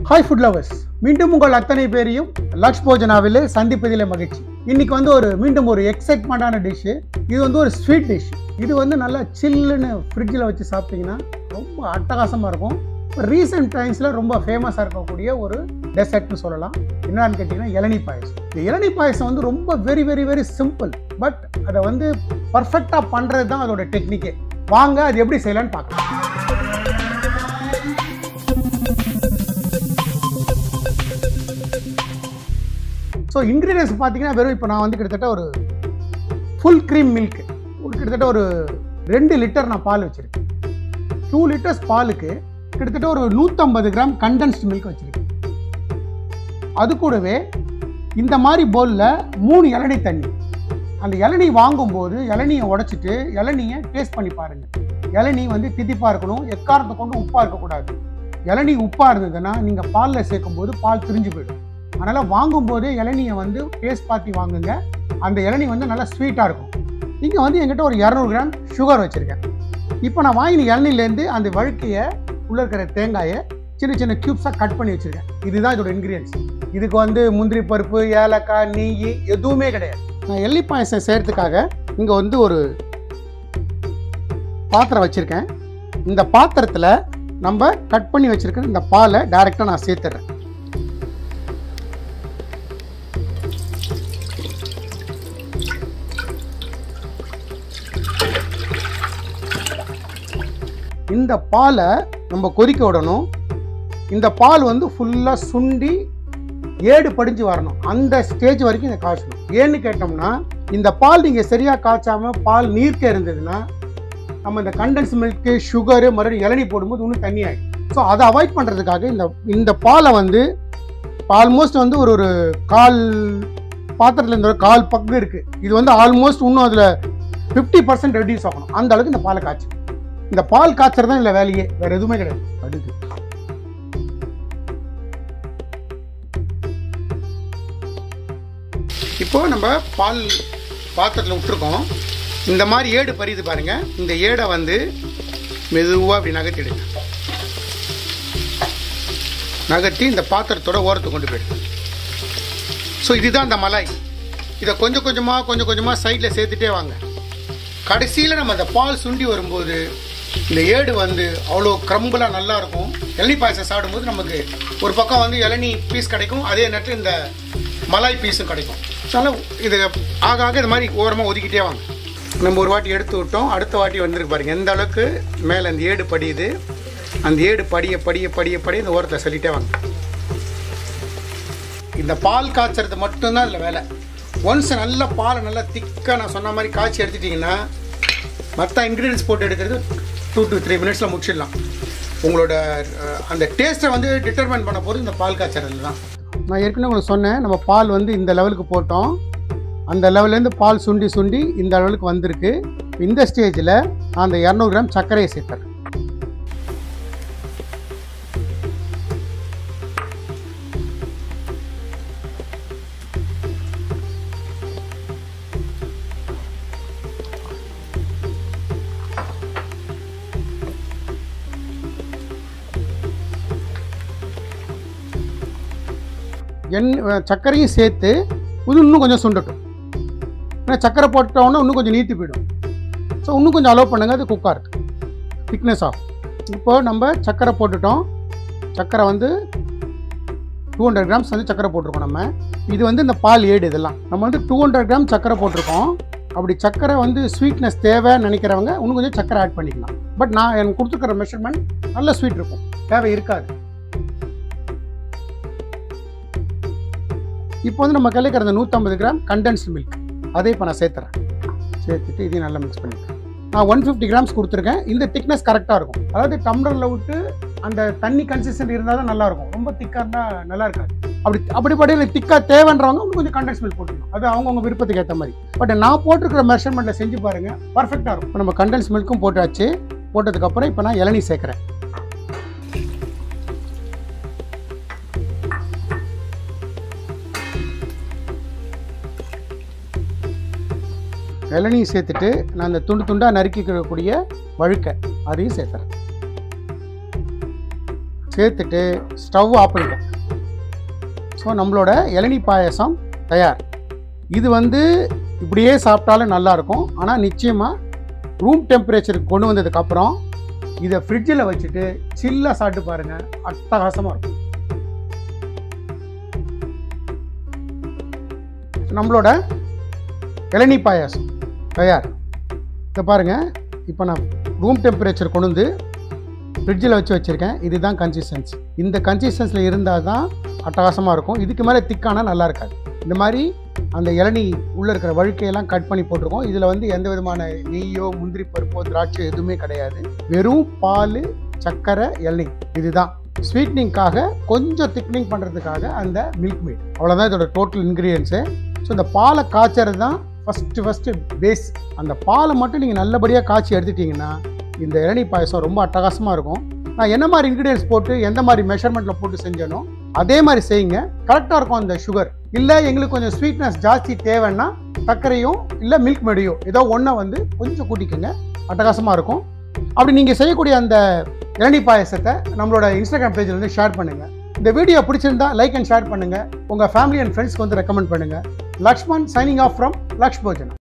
hi food lovers மீண்டும் உங்கள் அத்தனை பேரையும் லக்ஷ் போஜனாவில் சந்திப்பதிலே மகிழ்ச்சி இன்னைக்கு வந்து ஒரு மீண்டும் ஒரு எக்ஸைட்மெண்ட்டான டிஷ்ஷு இது வந்து ஒரு ஸ்வீட் டிஷ் இது வந்து நல்லா சில்லுன்னு ஃப்ரிட்ஜில் வச்சு சாப்பிட்டீங்கன்னா ரொம்ப அட்டகாசமாக இருக்கும் ரீசெண்ட் டைம்ஸில் ரொம்ப ஃபேமஸாக இருக்கக்கூடிய ஒரு டெசர்ட்னு சொல்லலாம் என்னன்னு கேட்டிங்கன்னா இளநீ பாயசம் இந்த இளநீ பாயசம் வந்து ரொம்ப very very very simple but அதை வந்து பர்ஃபெக்டாக பண்ணுறது தான் அதோட டெக்னிக்கே வாங்க அது எப்படி செய்யலாம்னு பார்க்கலாம் ஸோ இன்க்ரீடியன்ஸ் பார்த்தீங்கன்னா வெறும் இப்போ நான் வந்து கிட்டத்தட்ட ஒரு ஃபுல் க்ரீம் மில்க் ஒரு கிட்டத்தட்ட ஒரு ரெண்டு லிட்டர் நான் பால் வச்சுருக்கேன் டூ லிட்டர்ஸ் பாலுக்கு கிட்டத்தட்ட ஒரு நூற்றம்பது கிராம் கண்டென்ஸ்டு மில்க் வச்சுருக்கேன் அது கூடவே இந்த மாதிரி பவுலில் மூணு இளநீ தண்ணி அந்த இளநீ வாங்கும்போது இளநியை உடைச்சிட்டு இளநியை டேஸ்ட் பண்ணி பாருங்கள் இளநீ வந்து திதிப்பாக இருக்கணும் எக்காரத்தை கொண்டு உப்பாக இருக்கக்கூடாது இளநீ உப்பாக இருந்ததுன்னா நீங்கள் பாலில் சேர்க்கும்போது பால் திரிஞ்சு போயிடும் அதனால் வாங்கும்போதே இளநியை வந்து டேஸ்ட் பார்த்து வாங்குங்க அந்த இளநீ வந்து நல்லா ஸ்வீட்டாக இருக்கும் இங்கே வந்து என்கிட்ட ஒரு இரநூறு கிராம் சுகர் வச்சுருக்கேன் இப்போ நான் வாங்கின இளநிலேருந்து அந்த வழுக்கையை உள்ளே இருக்கிற தேங்காயை சின்ன சின்ன க்யூப்ஸாக கட் பண்ணி வச்சுருக்கேன் இதுதான் இதோட இன்க்ரீடியன்ஸ் இதுக்கு வந்து முந்திரி பருப்பு ஏலக்காய் நெய் எதுவுமே கிடையாது நான் எள்ளி பாயசம் செய்கிறதுக்காக இங்கே வந்து ஒரு பாத்திரம் வச்சுருக்கேன் இந்த பாத்திரத்தில் நம்ம கட் பண்ணி வச்சுருக்க இந்த பாலை டைரெக்டாக நான் சேர்த்துறேன் இந்த பாலை நம்ம கொதிக்க விடணும் இந்த பால் வந்து ஃபுல்லாக சுண்டி ஏடு படிஞ்சு வரணும் அந்த ஸ்டேஜ் வரைக்கும் இதை காய்ச்சணும் ஏன்னு கேட்டோம்னா இந்த பால் நீங்கள் சரியாக காய்ச்சாமல் பால் நீர்க்க இருந்ததுன்னா நம்ம இந்த கண்டென்ஸ் மில்க்கு சுகரு மறுபடியும் இளநீ போடும்போது இன்னும் தண்ணி ஆகிடும் ஸோ அதை அவாய்ட் பண்ணுறதுக்காக இந்த இந்த பாலை வந்து ஆல்மோஸ்ட் வந்து ஒரு ஒரு கால் பாத்திரத்தில் இந்த ஒரு கால் பங்கு இருக்குது இது வந்து ஆல்மோஸ்ட் இன்னும் அதில் ஃபிஃப்டி பர்சன்ட் ரெடியூஸ் ஆகணும் அந்த அளவுக்கு இந்த பாலை காய்ச்சி இந்த பால் காய்ச்சறது தான் இல்லை வேலையே வேறு எதுவுமே கிடையாது அடுக்கு இப்போ நம்ம பால் பாத்திரத்தில் விட்டுருக்கோம் இந்த மாதிரி ஏடு பறியுது பாருங்க இந்த ஏடை வந்து மெதுவாக அப்படி நகர்த்திடுங்க நகர்த்தி இந்த பாத்திரத்தோட ஓரத்துக்கு கொண்டு போயிடுங்க ஸோ இதுதான் அந்த மலாய் இதை கொஞ்சம் கொஞ்சமாக கொஞ்சம் கொஞ்சமாக சைடில் சேர்த்துட்டே வாங்க கடைசியில் நம்ம அந்த பால் சுண்டி வரும்போது இந்த ஏடு வந்து அவ்வளோ க்ரம்பிளாக நல்லா இருக்கும் இளநீ பாயசம் சாப்பிடும்போது நமக்கு ஒரு பக்கம் வந்து இளநீ பீஸ் கிடைக்கும் அதே நேரத்தில் இந்த மலாய் பீஸும் கிடைக்கும் அதனால் இது ஆக ஆக இது மாதிரி ஓரமாக ஒதுக்கிட்டே வாங்க நம்ம ஒரு வாட்டி எடுத்து விட்டோம் அடுத்த வாட்டி வந்திருக்கு பாருங்கள் எந்த அளவுக்கு மேலே அந்த ஏடு படியுது அந்த ஏடு படிய படிய படிய படிய இந்த ஓரத்தை சொல்லிட்டே வாங்க இந்த பால் காய்ச்சறது மட்டும்தான் இதில் வேலை ஒன்ஸ் நல்ல பாலை நல்லா திக்காக நான் சொன்ன மாதிரி காய்ச்சி எடுத்துட்டிங்கன்னா மற்ற இன்க்ரீடியன்ஸ் போட்டு எடுக்கிறது டூ டு த்ரீ மினிட்ஸில் முடிச்சிடலாம் உங்களோட அஹ், அந்த டேஸ்ட்டை வந்து டிட்டர்மைன் பண்ண போது இந்த பால் காய்ச்சறதுல தான் நான் ஏற்கனவே உங்களுக்கு சொன்னேன் நம்ம பால் வந்து இந்த லெவலுக்கு போட்டோம் அந்த லெவல்லேருந்து பால் சுண்டி சுண்டி இந்த லெவலுக்கு வந்திருக்கு இந்த ஸ்டேஜில் நான் அந்த இரநூறு கிராம் சர்க்கரையை சேர்த்துறேன் எண் சர்க்கரையும் சேர்த்து இது இன்னும் கொஞ்சம் சுண்டட்டும் ஏன்னா சர்க்கரை போட்டோன்னா இன்னும் கொஞ்சம் நீட்டி போயிடும் ஸோ இன்னும் கொஞ்சம் அலோவ் பண்ணுங்கள் அது குக்காக இருக்கு திக்னஸ் ஆகும் இப்போ நம்ம சர்க்கரை போட்டுட்டோம் சர்க்கரை வந்து டூ ஹண்ட்ரட் கிராம்ஸ் வந்து சர்க்கரை போட்டிருக்கோம் நம்ம இது வந்து இந்த பால் ஏடு இதெல்லாம் நம்ம வந்து டூ ஹண்ட்ரட் கிராம் சர்க்கரை போட்டிருக்கோம் அப்படி சர்க்கரை வந்து ஸ்வீட்னஸ் தேவைன்னு நினைக்கிறவங்க இன்னும் கொஞ்சம் சர்க்கரை ஆட் பண்ணிக்கலாம் பட் நான் எனக்கு கொடுத்துருக்கிற மெஷர்மெண்ட் நல்ல ஸ்வீட் இருக்கும் தேவை இருக்காது இப்போ வந்து நம்ம கலைக்கிற அந்த நூற்றம்பது கிராம் கண்டென்ஸ்டு மில்க் அதை இப்போ நான் சேர்த்துறேன் சேர்த்துட்டு இதையும் நல்லா மிக்ஸ் பண்ணிக்கிறேன் நான் ஒன் ஃபிஃப்டி கிராம்ஸ் கொடுத்துருக்கேன் இந்த திக்னஸ் கரெக்டாக இருக்கும் அதாவது டம்ளரில் விட்டு அந்த தண்ணி கன்சிஸ்டன்ட் இருந்தால் தான் நல்லா இருக்கும் ரொம்ப திக்காக இருந்தால் நல்லா இருக்காது அப்படி அப்படிப்பட்ட எனக்கு திக்காக தேவைன்றவங்க இன்னும் கொஞ்சம் கண்டென்ஸ் மில்க் போட்டுக்கணும் அது அவங்கவுங்க விருப்பத்துக்கு ஏற்ற மாதிரி பட் நான் போட்டிருக்கிற மெஷர்மெண்ட்டில் செஞ்சு பாருங்கள் பர்ஃபெக்டாக இருக்கும் இப்போ நம்ம கண்டென்ஸ் மில்க்கும் போட்டாச்சு போட்டதுக்கப்புறம் இப்போ நான் இளநீ சேர்க்குறேன் இளநீர் சேர்த்துட்டு நான் அந்த துண்டு துண்டாக நறுக்கிக்கக்கூடிய வழுக்க அதையும் சேர்த்துறேன் சேர்த்துட்டு ஸ்டவ் ஆஃப் பண்ணிட்டேன் ஸோ நம்மளோட இளநீ பாயசம் தயார் இது வந்து இப்படியே சாப்பிட்டாலும் நல்லாயிருக்கும் ஆனால் நிச்சயமாக ரூம் டெம்பரேச்சருக்கு கொண்டு வந்ததுக்கப்புறம் இதை ஃப்ரிட்ஜில் வச்சுட்டு சில்லாக சாப்பிட்டு பாருங்கள் அட்டகாசமாக இருக்கும் நம்மளோட இளநீ பாயாசம் தயார் இதை பாருங்கள் இப்போ நான் ரூம் டெம்பரேச்சர் கொண்டு வந்து ஃப்ரிட்ஜில் வச்சு வச்சுருக்கேன் இதுதான் கன்சிஸ்டன்சி இந்த கன்சிஸ்டன்சியில் இருந்தால் தான் அட்டகாசமாக இருக்கும் இதுக்கு மேலே திக்கானா நல்லா இருக்காது இந்த மாதிரி அந்த இளநீ உள்ளே இருக்கிற வழுக்கையெல்லாம் கட் பண்ணி போட்டிருக்கோம் இதில் வந்து எந்த விதமான நெய்யோ முந்திரி பருப்போ திராட்சை எதுவுமே கிடையாது வெறும் பால் சர்க்கரை இளநீ இதுதான் ஸ்வீட்னிங்காக கொஞ்சம் திக்னிங் பண்ணுறதுக்காக அந்த மில்க் மேட் அவ்வளோதான் இதோட டோட்டல் இன்க்ரீடியன்ஸு ஸோ இந்த பாலை காய்ச்சறது தான் ஃபஸ்ட்டு ஃபஸ்ட்டு பேஸ் அந்த பாலை மட்டும் நீங்கள் நல்லபடியாக காய்ச்சி எடுத்துட்டிங்கன்னா இந்த இளநீ பாயசம் ரொம்ப அட்டகாசமாக இருக்கும் நான் என்ன மாதிரி இன்க்ரீடியன்ஸ் போட்டு எந்த மாதிரி மெஷர்மெண்ட்டில் போட்டு செஞ்சனோ அதே மாதிரி செய்யுங்க கரெக்டாக இருக்கும் அந்த சுகர் இல்லை எங்களுக்கு கொஞ்சம் ஸ்வீட்னஸ் ஜாஸ்தி தேவைன்னா சர்க்கரையும் இல்லை மில்க் மெடியோ ஏதோ ஒன்றை வந்து கொஞ்சம் கூட்டிக்கோங்க அட்டகாசமாக இருக்கும் அப்படி நீங்கள் செய்யக்கூடிய அந்த இளநீ பாயசத்தை நம்மளோட இன்ஸ்டாகிராம் பேஜில் வந்து ஷேர் பண்ணுங்கள் இந்த வீடியோ பிடிச்சிருந்தா லைக் அண்ட் ஷேர் பண்ணுங்கள் உங்கள் ஃபேமிலி அண்ட் ஃப்ரெண்ட்ஸ்க்கு வந்து ரெக்கமெண்ட் பண்ணுங்கள் Lakshman signing off from Laksh போஜனா